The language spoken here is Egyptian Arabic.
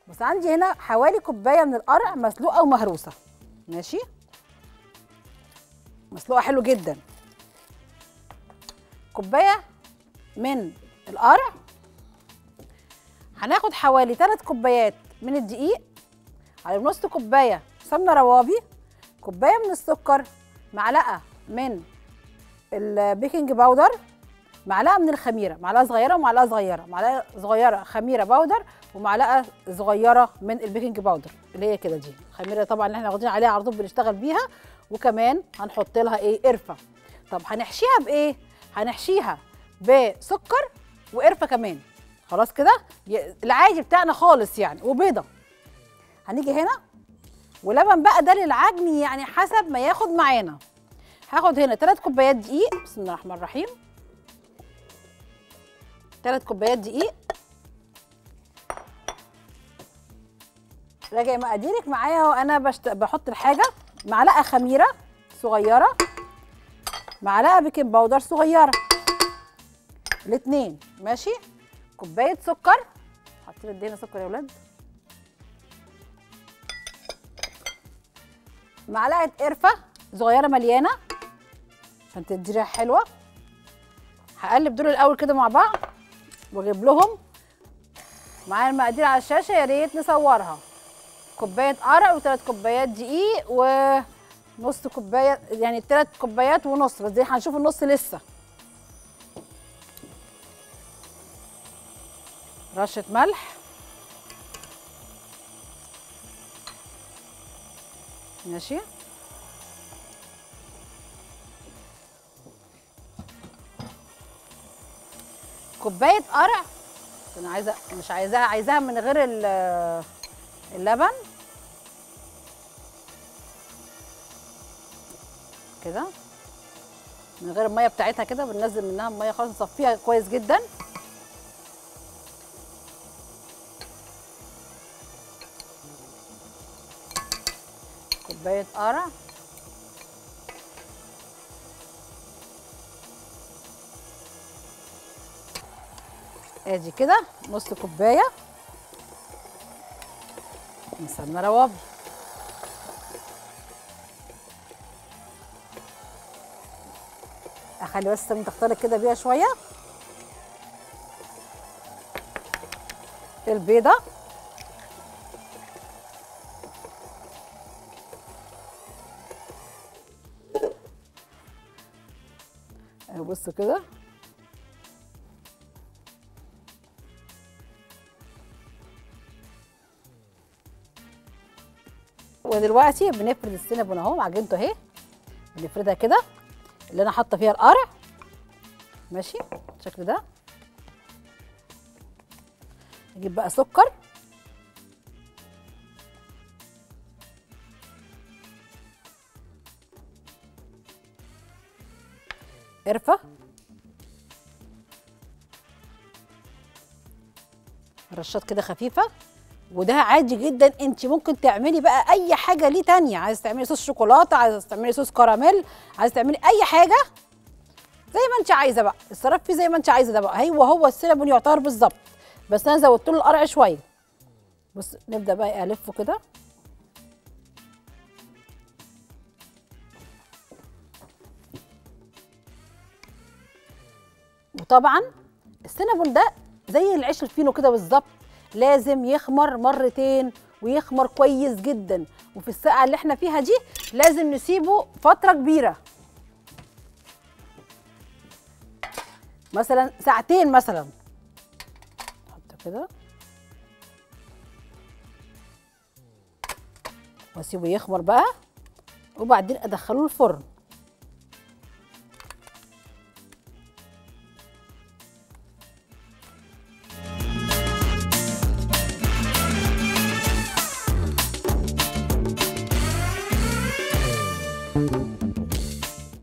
بس عندي هنا حوالي كوبايه من القرع مسلوقه ومهروسه ماشي مسلوقه حلو جدا كوبايه من القرع هناخد حوالي 3 كوبايات من الدقيق على نص كوبايه سمنه روابي كوبايه من السكر معلقه من البيكنج باودر معلقه من الخميره معلقه صغيره ومعلقه صغيره معلقه صغيره خميره باودر ومعلقه صغيره من البيكنج باودر اللي هي كده دي الخميره طبعا اللي احنا واخدين عليها على طول بنشتغل بيها وكمان هنحط لها ايه قرفه طب هنحشيها بايه هنحشيها بسكر وقرفه كمان خلاص كده ي- العادي بتاعنا خالص يعني وبيضه هنيجي هنا ولبن بقى ده للعجن يعني حسب ما ياخد معانا هاخد هنا 3 كوبايات دقيق بسم الله الرحمن الرحيم 3 كوبايات دقيق راجع مقاديرك معايا وانا بشت... بحط الحاجه معلقه خميره صغيره معلقه بيكنج باودر صغيره الاثنين ماشي كوبايه سكر حاطين قد إيه هنا سكر يا ولاد معلقه قرفه صغيره مليانه عشان تدي ريحه حلوه هقلب دول الاول كده مع بعض واجيب لهم معايا المقادير على الشاشه يا ريت نصورها كوبايه قرع وثلاث كوبايات دقيق ونص كوبايه يعني ثلاث كوبايات ونص بس دي هنشوف النص لسه رشه ملح ماشي كوبايه قرع انا عايزه مش عايزاها عايزاها من غير ال- اللبن كده من غير الميه بتاعتها كده بننزل منها الميه خالص نصفيها كويس جدا كوبايه قرع ادي كده نص كوبايه من سمنه روابي اخلي بس السمنه تختلط كده بيها شويه البيضه اهي بصوا كده ودلوقتي بنفرد السينابون اهو عجينته اهي بنفردها كده اللي انا حاطه فيها القرع ماشي بالشكل ده نجيب بقى سكر قرفه رشات كده خفيفه وده عادي جدا انت ممكن تعملي بقى اي حاجه ليه تانية عايز تعملي صوص شوكولاته عايز تعملي صوص كراميل عايز تعملي اي حاجه زي ما انت عايزه بقى اتصرفي فيه زي ما انت عايزه ده بقى هو هو السينابون يعتبر بالظبط بس انا زودت له القرع شويه بص نبدا بقى الفه كده وطبعا السينابون ده زي العيش الفينو كده بالظبط لازم يخمر مرتين ويخمر كويس جدا وفي الساعه اللي احنا فيها دي لازم نسيبه فتره كبيره مثلا ساعتين مثلا نحط كده واسيبه يخمر بقى وبعدين ادخله الفرن